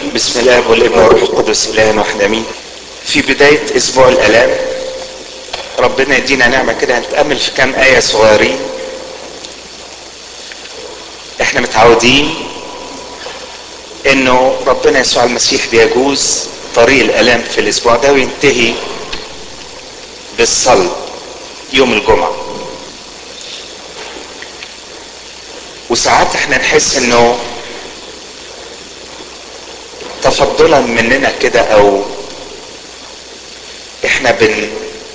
بسم الله والابن والروح القدس اله واحد امين في بداية اسبوع الالام ربنا يدينا نعمة كده هنتأمل في كام آية صغيرين احنا متعودين انه ربنا يسوع المسيح بيجوز طريق الالام في الاسبوع ده وينتهي بالصلب يوم الجمعة وساعات احنا نحس انه تفضلا مننا كده او احنا بن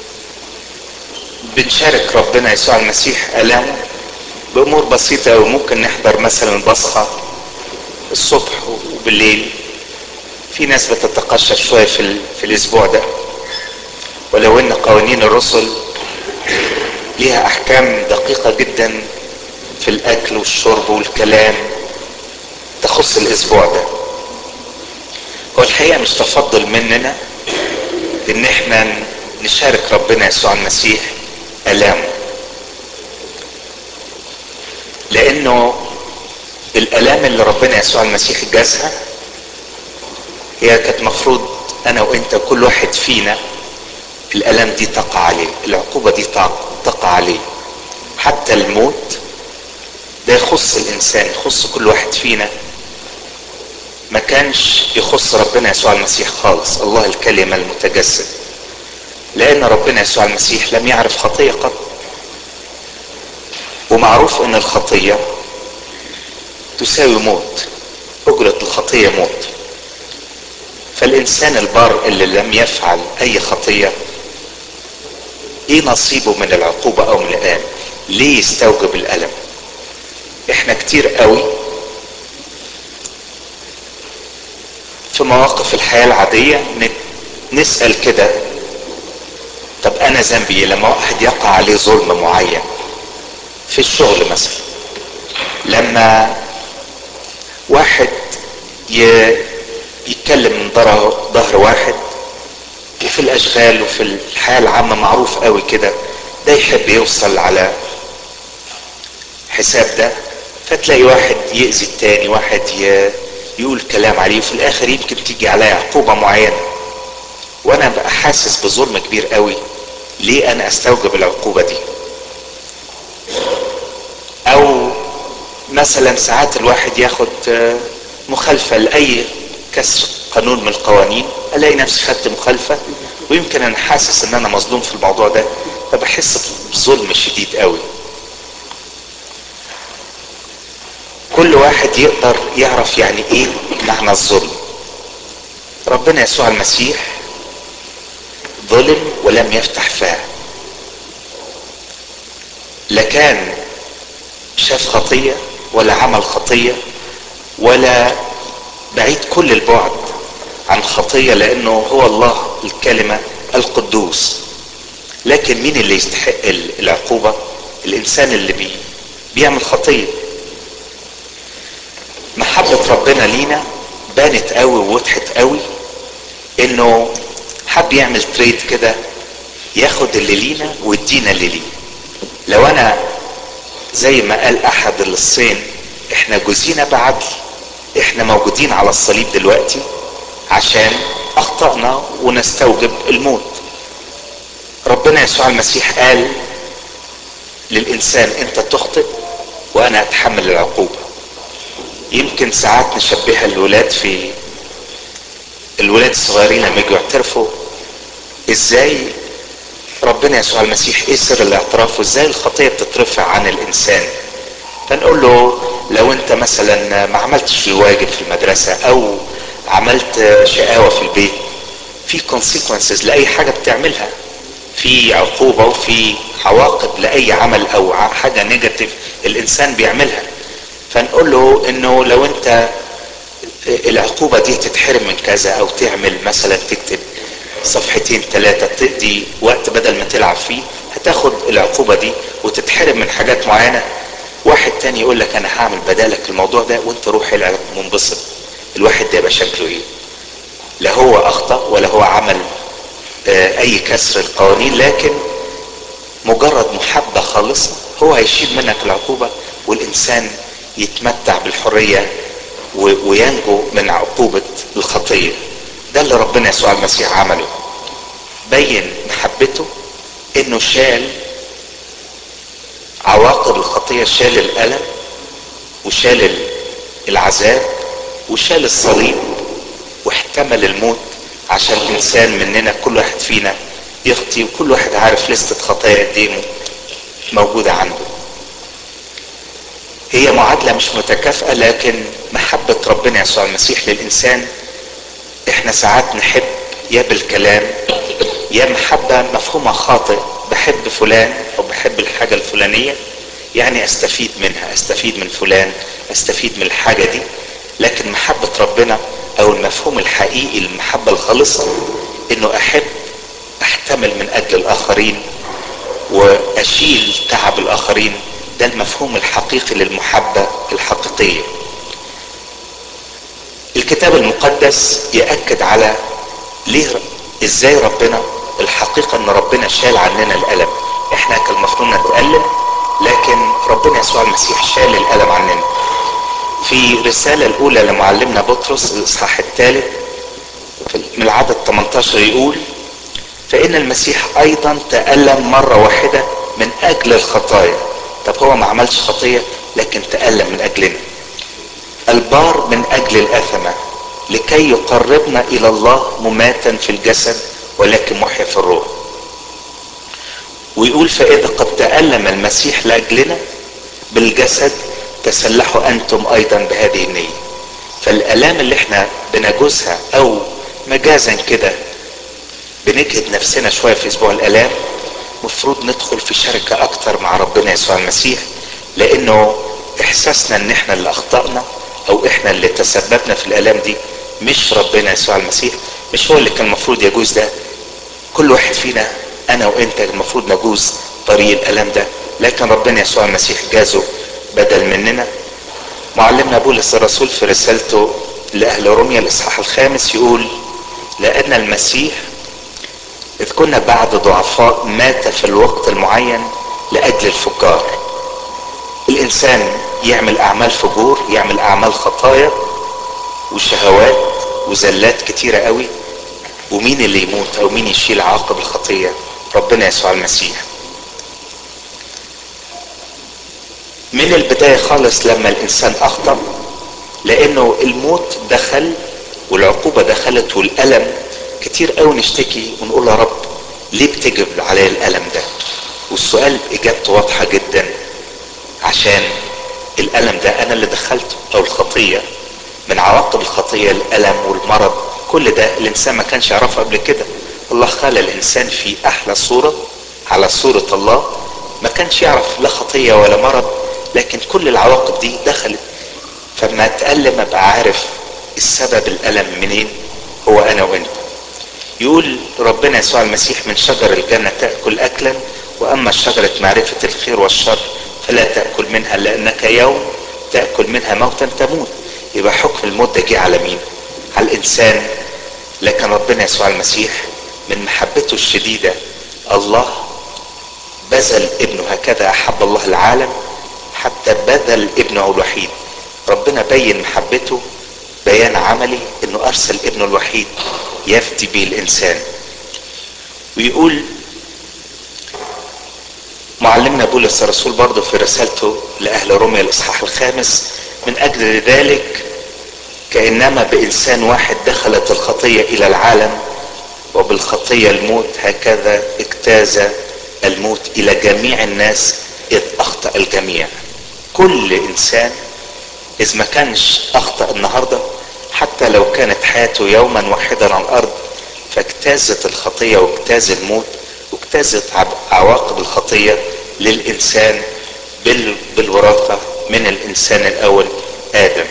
بنشارك ربنا يسوع المسيح الامه بامور بسيطه وممكن نحضر مثلا البصخه الصبح وبالليل في ناس بتتقشف شويه في, ال... في الاسبوع ده ولو ان قوانين الرسل ليها احكام دقيقه جدا في الاكل والشرب والكلام تخص الاسبوع ده هو الحقيقه مش تفضل مننا ان احنا نشارك ربنا يسوع المسيح الامه لانه الالام اللي ربنا يسوع المسيح جازها هي كانت مفروض انا وانت كل واحد فينا الالام دي تقع عليه العقوبه دي تقع عليه حتى الموت ده يخص الانسان يخص كل واحد فينا ما كانش يخص ربنا يسوع المسيح خالص الله الكلمه المتجسد لان ربنا يسوع المسيح لم يعرف خطيه قط ومعروف ان الخطيه تساوي موت اجره الخطيه موت فالانسان البار اللي لم يفعل اي خطيه ايه نصيبه من العقوبه او من الالم ليه يستوجب الالم احنا كتير قوي في مواقف الحياه العاديه نسال كده طب انا ذنبي ايه لما واحد يقع عليه ظلم معين في الشغل مثلا لما واحد يتكلم من ظهر واحد وفي الاشغال وفي الحياه العامه معروف قوي كده ده يحب يوصل على حساب ده فتلاقي واحد يأذي التاني واحد يقول كلام عليه وفي الاخر يمكن تيجي عليا عقوبه معينه وانا بقى حاسس بظلم كبير قوي ليه انا استوجب العقوبه دي او مثلا ساعات الواحد ياخد مخالفه لاي كسر قانون من القوانين الاقي نفسي خدت مخالفه ويمكن انا حاسس ان انا مظلوم في الموضوع ده فبحس بظلم شديد قوي كل واحد يقدر يعرف يعني ايه معنى الظلم ربنا يسوع المسيح ظلم ولم يفتح فاه لا كان شاف خطية ولا عمل خطية ولا بعيد كل البعد عن خطية لأنه هو الله الكلمة القدوس لكن مين اللي يستحق العقوبة الإنسان اللي بي بيعمل خطية محبة ربنا لينا بانت قوي ووضحت قوي انه حب يعمل تريد كده ياخد اللي لينا ويدينا اللي ليه لو انا زي ما قال احد اللصين احنا جزينا بعدل احنا موجودين على الصليب دلوقتي عشان اخطأنا ونستوجب الموت ربنا يسوع المسيح قال للانسان انت تخطئ وانا اتحمل العقوبة يمكن ساعات نشبهها الولاد في الولاد الصغيرين لما يجوا يعترفوا ازاي ربنا يسوع المسيح ايه سر الاعتراف وازاي الخطيه بتترفع عن الانسان فنقول له لو انت مثلا ما عملتش الواجب في المدرسه او عملت شقاوه في البيت في consequences لاي حاجه بتعملها في عقوبه وفي عواقب لاي عمل او حاجه نيجاتيف الانسان بيعملها فنقول له انه لو انت العقوبه دي تتحرم من كذا او تعمل مثلا تكتب صفحتين ثلاثة تقضي وقت بدل ما تلعب فيه هتاخد العقوبة دي وتتحرم من حاجات معينة واحد تاني يقول لك انا هعمل بدالك الموضوع ده وانت روح العب منبسط الواحد ده يبقى شكله ايه لا هو اخطأ ولا هو عمل آه اي كسر القوانين لكن مجرد محبة خالصة هو هيشيل منك العقوبة والانسان يتمتع بالحرية وينجو من عقوبة الخطية ده اللي ربنا يسوع المسيح عمله بين محبته انه شال عواقب الخطية شال الألم وشال العذاب وشال الصليب واحتمل الموت عشان انسان مننا كل واحد فينا يخطي وكل واحد عارف لستة خطايا قدامه موجودة عنده هي معادلة مش متكافئة لكن محبة ربنا يسوع المسيح للإنسان احنا ساعات نحب يا بالكلام يا محبة مفهومها خاطئ بحب فلان او بحب الحاجة الفلانية يعني استفيد منها استفيد من فلان استفيد من الحاجة دي لكن محبة ربنا او المفهوم الحقيقي للمحبة الخالصة انه احب احتمل من اجل الاخرين واشيل تعب الاخرين ده المفهوم الحقيقي للمحبة الحقيقية الكتاب المقدس يأكد على ليه ازاي ربنا الحقيقة ان ربنا شال عننا الالم احنا كان المفروض نتألم لكن ربنا يسوع المسيح شال الالم عننا في رسالة الاولى لمعلمنا بطرس الاصحاح الثالث من العدد 18 يقول فان المسيح ايضا تألم مرة واحدة من اجل الخطايا طب هو ما عملش خطية لكن تألم من اجلنا البار من اجل الاثمة لكي يقربنا الى الله مماتا في الجسد ولكن محيا في الروح ويقول فاذا قد تألم المسيح لاجلنا بالجسد تسلحوا انتم ايضا بهذه النية فالالام اللي احنا بنجوزها او مجازا كده بنجهد نفسنا شوية في اسبوع الالام مفروض ندخل في شركة اكتر مع ربنا يسوع المسيح لانه احساسنا ان احنا اللي اخطأنا او احنا اللي تسببنا في الالام دي مش ربنا يسوع المسيح مش هو اللي كان المفروض يجوز ده كل واحد فينا انا وانت المفروض نجوز طريق الالم ده لكن ربنا يسوع المسيح جازه بدل مننا معلمنا بولس الرسول في رسالته لاهل روميا الاصحاح الخامس يقول لان المسيح اذ كنا بعد ضعفاء مات في الوقت المعين لاجل الفجار الانسان يعمل اعمال فجور يعمل اعمال خطايا وشهوات وزلات كتيرة قوي ومين اللي يموت او مين يشيل عواقب الخطية ربنا يسوع المسيح من البداية خالص لما الانسان اخطأ لانه الموت دخل والعقوبة دخلت والالم كتير قوي نشتكي ونقول يا رب ليه بتجب علي الالم ده والسؤال اجابته واضحة جدا عشان الالم ده انا اللي دخلته او الخطية من عواقب الخطية الالم والمرض كل ده الانسان ما كانش يعرفه قبل كده الله خلق الانسان في احلى صورة على صورة الله ما كانش يعرف لا خطية ولا مرض لكن كل العواقب دي دخلت فما تألم ابقى عارف السبب الالم منين هو انا وانت يقول ربنا يسوع المسيح من شجر الجنة تأكل اكلا واما شجرة معرفة الخير والشر فلا تأكل منها لانك يوم تأكل منها موتا تموت يبقى حكم الموت ده جه على مين على الانسان لكن ربنا يسوع المسيح من محبته الشديدة الله بذل ابنه هكذا احب الله العالم حتى بذل ابنه الوحيد ربنا بين محبته بيان عملي انه ارسل ابنه الوحيد يفدي به الانسان ويقول معلمنا بولس الرسول برضه في رسالته لاهل روميا الاصحاح الخامس من اجل ذلك كانما بانسان واحد دخلت الخطيه الى العالم وبالخطيه الموت هكذا اجتاز الموت الى جميع الناس اذ اخطا الجميع كل انسان اذ ما كانش اخطا النهارده حتى لو كانت حياته يوما واحدا على الارض فاجتازت الخطيه واجتاز الموت واجتازت عواقب الخطيه للانسان بالوراثه من الانسان الاول ادم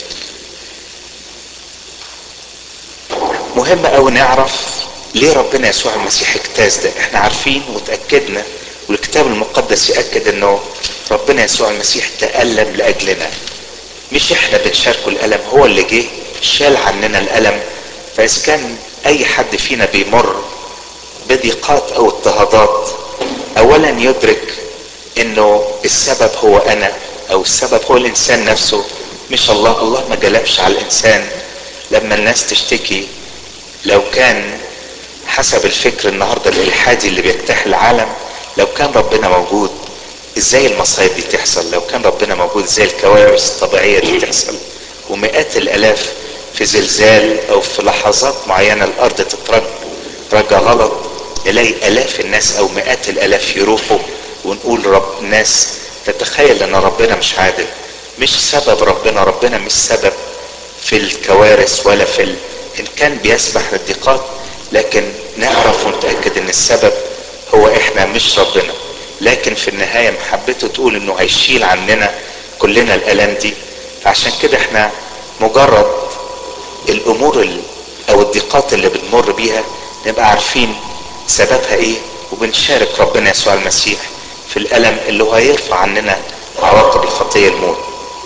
مهم قوي نعرف ليه ربنا يسوع المسيح اجتاز ده احنا عارفين وتأكدنا والكتاب المقدس يأكد انه ربنا يسوع المسيح تألم لأجلنا مش احنا بنشاركه الألم هو اللي جه شال عننا الألم فإذا كان أي حد فينا بيمر بضيقات أو اضطهادات أولا يدرك انه السبب هو انا او السبب هو الانسان نفسه مش الله الله ما جلبش على الانسان لما الناس تشتكي لو كان حسب الفكر النهارده الالحادي اللي بيجتاح العالم لو كان ربنا موجود ازاي المصايب دي تحصل لو كان ربنا موجود ازاي الكوارث الطبيعيه دي تحصل ومئات الالاف في زلزال او في لحظات معينه الارض تترج رجع غلط نلاقي الاف الناس او مئات الالاف يروحوا ونقول رب الناس تتخيل ان ربنا مش عادل مش سبب ربنا ربنا مش سبب في الكوارث ولا في ال... ان كان بيسمح للضيقات لكن نعرف ونتاكد ان السبب هو احنا مش ربنا لكن في النهايه محبته تقول انه هيشيل عننا كلنا الالام دي عشان كده احنا مجرد الامور ال... او الضيقات اللي بنمر بيها نبقى عارفين سببها ايه وبنشارك ربنا يسوع المسيح في الالم اللي هو هيرفع عننا عواقب الخطيه الموت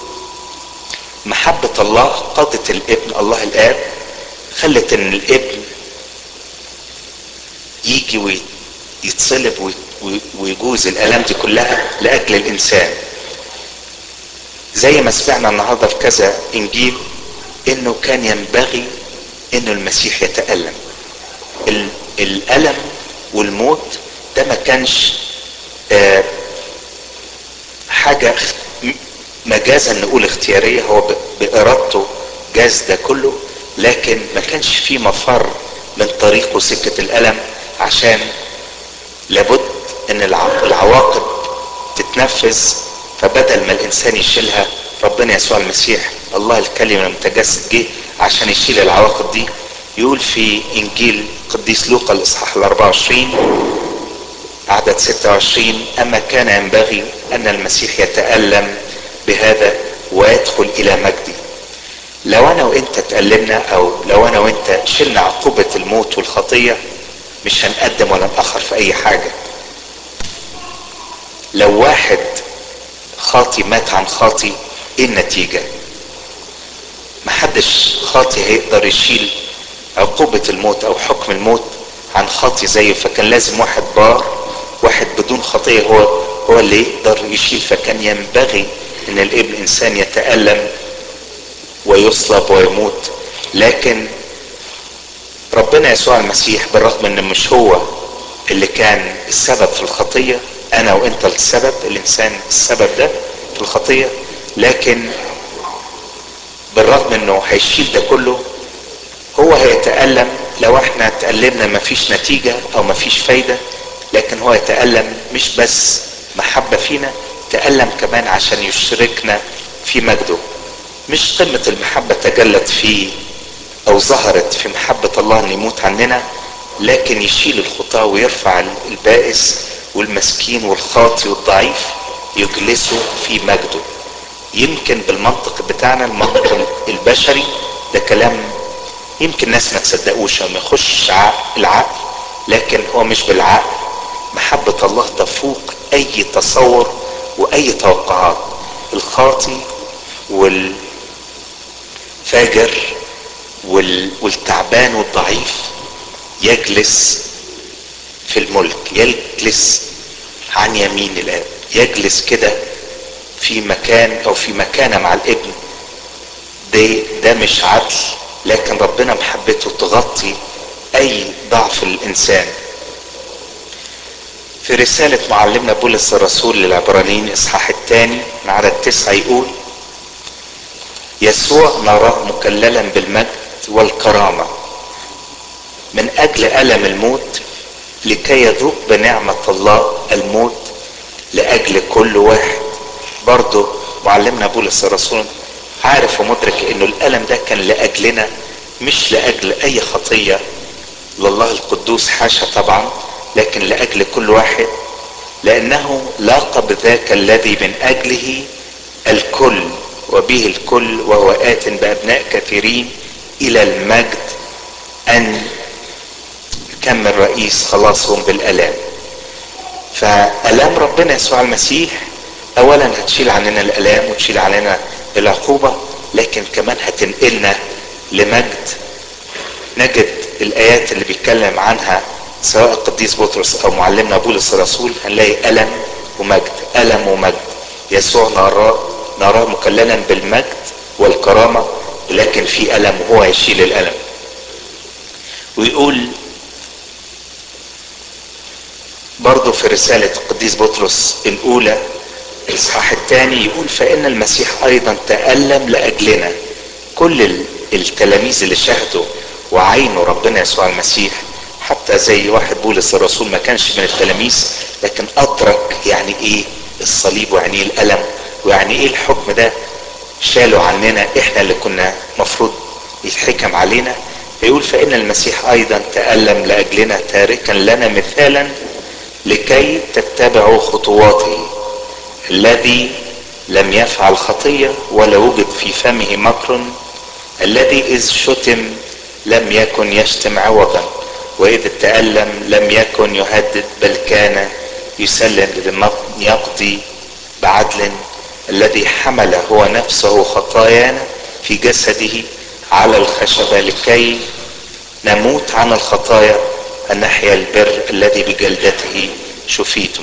محبة الله قادت الابن الله الاب خلت ان الابن يجي ويتصلب ويجوز الالام دي كلها لاجل الانسان زي ما سمعنا النهارده في كذا انجيل انه كان ينبغي انه المسيح يتالم الالم والموت ده ما كانش آه حاجه مجازا نقول اختياريه هو بارادته جاز ده كله لكن ما كانش في مفر من طريقه سكه الالم عشان لابد ان العواقب تتنفذ فبدل ما الانسان يشيلها ربنا يسوع المسيح الله الكلمه المتجسد جه عشان يشيل العواقب دي يقول في انجيل قديس لوقا الاصحاح ال 24 عدد 26 اما كان ينبغي ان المسيح يتالم بهذا ويدخل الى مجده لو انا وانت تألمنا او لو انا وانت شلنا عقوبة الموت والخطية مش هنقدم ولا نأخر في اي حاجة لو واحد خاطي مات عن خاطي ايه النتيجة محدش خاطي هيقدر يشيل عقوبة الموت او حكم الموت عن خاطي زيه فكان لازم واحد بار واحد بدون خطية هو هو اللي يقدر يشيل فكان ينبغي ان الابن انسان يتألم ويصلب ويموت لكن ربنا يسوع المسيح بالرغم ان مش هو اللي كان السبب في الخطية انا وانت السبب الانسان السبب ده في الخطية لكن بالرغم انه هيشيل ده كله هو هيتألم لو احنا تألمنا مفيش نتيجة او مفيش فايدة لكن هو يتألم مش بس محبة فينا تألم كمان عشان يشركنا في مجده مش قمة المحبة تجلت فيه او ظهرت في محبة الله ان يموت عننا لكن يشيل الخطاة ويرفع البائس والمسكين والخاطي والضعيف يجلسه في مجده يمكن بالمنطق بتاعنا المنطق البشري ده كلام يمكن ناس ما تصدقوش او ما يخش العقل لكن هو مش بالعقل محبة الله تفوق اي تصور واي توقعات الخاطي والفاجر والتعبان والضعيف يجلس في الملك يجلس عن يمين الاب يجلس كده في مكان او في مكانه مع الابن ده ده مش عدل لكن ربنا محبته تغطي اي ضعف الانسان في رسالة معلمنا بولس الرسول للعبرانيين اصحاح الثاني من عدد تسعة يقول يسوع نراه مكللا بالمجد والكرامة من اجل الم الموت لكي يذوق بنعمة الله الموت لاجل كل واحد برضه معلمنا بولس الرسول عارف ومدرك انه الالم ده كان لاجلنا مش لاجل اي خطية لله القدوس حاشا طبعا لكن لاجل كل واحد لانه لاقى بذاك الذي من اجله الكل وبه الكل وهو ات بابناء كثيرين الى المجد ان كمل رئيس خلاصهم بالالام فالام ربنا يسوع المسيح اولا هتشيل عننا الالام وتشيل عننا العقوبة لكن كمان هتنقلنا لمجد نجد الايات اللي بيتكلم عنها سواء القديس بطرس او معلمنا بولس الرسول هنلاقي الم ومجد الم ومجد يسوع نراه نراه مكللا بالمجد والكرامة لكن في ألم وهو يشيل الألم ويقول برضه في رسالة القديس بطرس الأولى الإصحاح الثاني يقول فإن المسيح أيضا تألم لأجلنا كل التلاميذ اللي شاهدوا وعينوا ربنا يسوع المسيح حتى زي واحد بولس الرسول ما كانش من التلاميذ لكن أدرك يعني إيه الصليب ويعني إيه الألم ويعني إيه الحكم ده شالوا عننا إحنا اللي كنا مفروض يتحكم علينا يقول فإن المسيح أيضا تألم لأجلنا تاركا لنا مثالا لكي تتبعوا خطواته الذي لم يفعل خطية ولا وجد في فمه مكر الذي إذ شتم لم يكن يشتم عوضا وإذ تألم لم يكن يهدد بل كان يسلم لمن يقضي بعدل الذي حمل هو نفسه خطايانا في جسده على الخشبة لكي نموت عن الخطايا أن نحيا البر الذي بجلدته شفيتم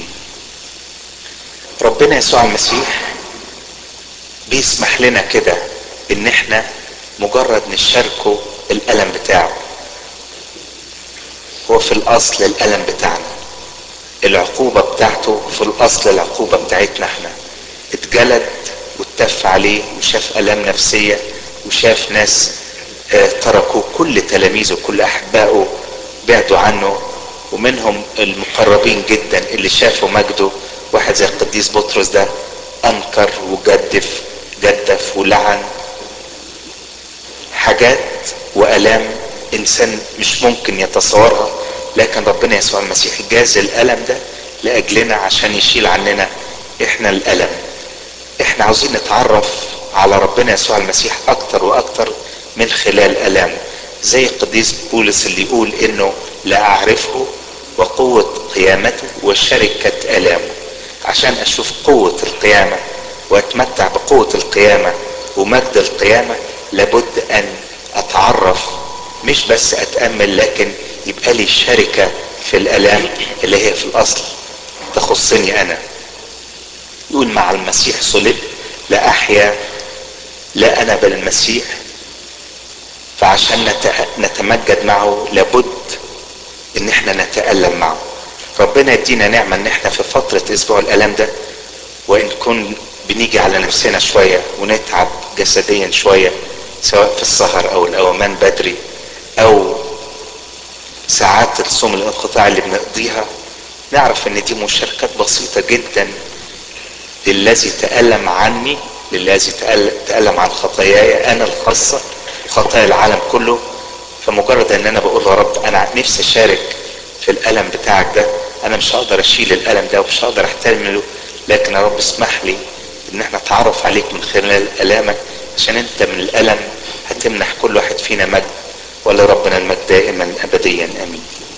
ربنا يسوع المسيح بيسمح لنا كده ان احنا مجرد نشاركه الالم بتاعه هو في الاصل الالم بتاعنا العقوبة بتاعته في الاصل العقوبة بتاعتنا احنا اتجلد واتف عليه وشاف الام نفسية وشاف ناس اه تركوا كل تلاميذه كل احبائه بعدوا عنه ومنهم المقربين جدا اللي شافوا مجده واحد زي القديس بطرس ده انكر وجدف جدف ولعن حاجات والام انسان مش ممكن يتصورها لكن ربنا يسوع المسيح جاز الالم ده لاجلنا عشان يشيل عننا احنا الالم احنا عاوزين نتعرف على ربنا يسوع المسيح اكتر واكتر من خلال الامه زي القديس بولس اللي يقول انه لا اعرفه وقوة قيامته وشركة الامه عشان اشوف قوة القيامة واتمتع بقوة القيامة ومجد القيامة لابد ان اتعرف مش بس اتأمل لكن يبقى لي شركة في الالام اللي هي في الاصل تخصني انا يقول مع المسيح صلب لا احيا لا انا بل المسيح فعشان نتمجد معه لابد ان احنا نتألم معه ربنا يدينا نعمة ان احنا في فترة اسبوع الالم ده وان كن بنيجي على نفسنا شوية ونتعب جسديا شوية سواء في السهر او الاومان بدري او ساعات الصوم الانقطاع اللي بنقضيها نعرف ان دي مشاركات بسيطة جدا للذي تألم عني للذي تألم عن خطاياي انا الخاصة خطايا العالم كله فمجرد ان انا بقول يا رب انا نفسي اشارك في الالم بتاعك ده انا مش هقدر اشيل الالم ده ومش هقدر احتمله لكن يا رب اسمح لي ان احنا نتعرف عليك من خلال الامك عشان انت من الالم هتمنح كل واحد فينا مجد ولربنا المجد دائما ابديا امين